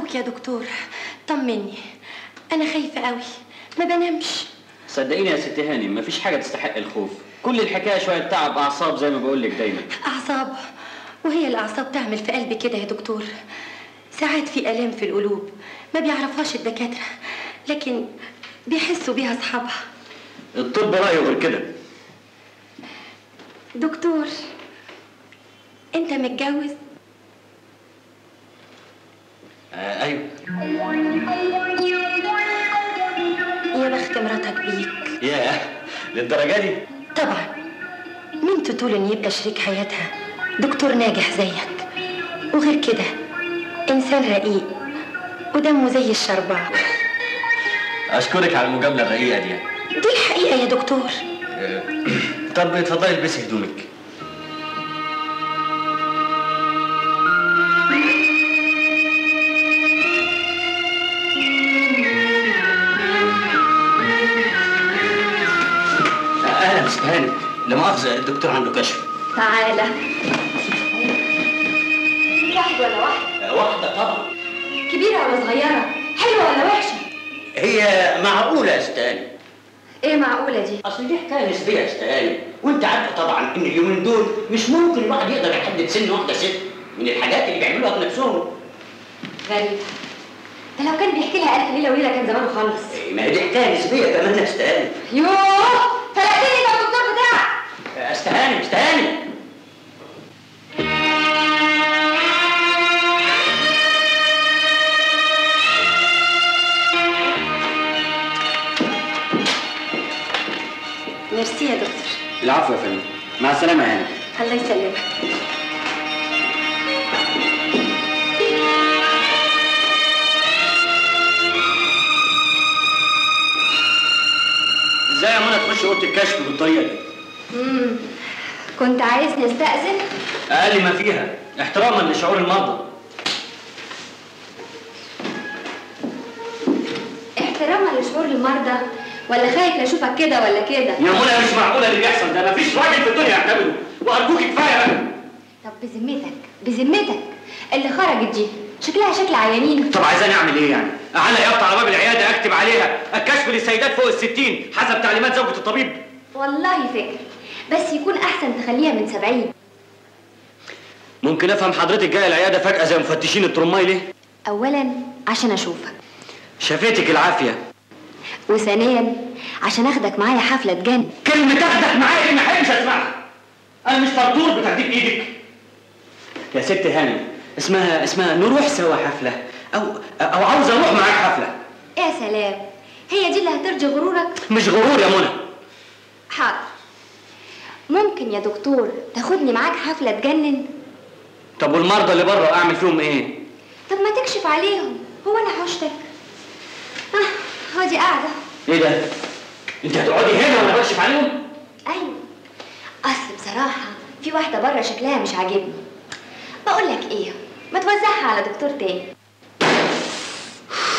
أرجوك يا دكتور طمني أنا خايفة قوي ما بنامش صدقيني يا ست هاني مفيش حاجه تستحق الخوف كل الحكايه شويه تعب اعصاب زي ما بقول لك دايما أعصاب وهي الأعصاب تعمل في قلبي كده يا دكتور ساعات في آلام في القلوب ما بيعرفهاش الدكاترة لكن بيحسوا بيها أصحابها الطب رايه غير كده دكتور أنت متجوز؟ آه ايوه يا بخت مراتك بيك ياه للدرجه دي طبعا مين تطول ان يبقى شريك حياتها دكتور ناجح زيك وغير كده انسان رقيق ودمه زي الشربعة اشكرك على المجامله الرقيقه دي دي الحقيقة يا دكتور آه، طب اتفضلي البسي هدومك اهلا ست هاني لا مؤاخذه الدكتور عنده كشف تعالى واحد ولا واحد آه، واحده طبعا كبيرة ولا صغيرة حلوة ولا وحشة هي معقولة يا استاني ايه معقولة دي اصل دي حكايه نسبيه يا استاني وانت عارفه طبعا ان اليومين دول مش ممكن الواحد يقدر يحدد سن واحده ست من الحاجات اللي بيعملوها بنفسهم غريبة ده لو كان بيحكي لها ألف ليلة وليلة كان زمانه خلص إيه، ما هي دي حكايه نسبيه كمان يا استاني يوه فلقتني يا الدكتور بتاعك آه، استهاني استهاني ميرسي يا دكتور العفو يا فندم مع السلامه يا هاني الله يسلمك ازاي يا منى تخش اوضه الكشف بالطريقه دي امم كنت عايز نستأذن اقل ما فيها احتراما لشعور المرضى احتراما لشعور المرضى ولا خايف اشوفك كده ولا كده يا منى مش معقوله اللي بيحصل ده مفيش راجل في الدنيا يعتمده وارجوك كفايه بقى طب بذمتك بذمتك اللي خرجت دي شكلها شكل عيانين طب عايزاني اعمل ايه يعني؟ اعلق يافطه على باب العياده اكتب عليها الكشف للسيدات فوق الستين حسب تعليمات زوجة الطبيب والله فكر بس يكون احسن تخليها من سبعين ممكن افهم حضرتك جايه العياده فجاه زي مفتشين الترماي ليه؟ اولا عشان اشوفك شفيتك العافيه وثانيا عشان اخدك معايا حفله تجنن كلمه تاخدك معايا دي ما احبش اسمعها انا مش طرطور بتاخديك ايدك يا ست هانم اسمها اسمها نروح سوا حفله او او عاوز اروح معاك حفله يا سلام هي دي اللي هترجي غرورك مش غرور يا منى حاضر ممكن يا دكتور تاخدني معاك حفله تجنن طب والمرضى اللي بره اعمل فيهم ايه؟ طب ما تكشف عليهم هو انا حوشتك اه هادي قاعده ايه ده؟ انت هتقعدي هنا وانا بكشف عليهم؟ ايوه اصل بصراحه في واحده بره شكلها مش عاجبني بقول لك ايه ما توزعها على دكتور تاني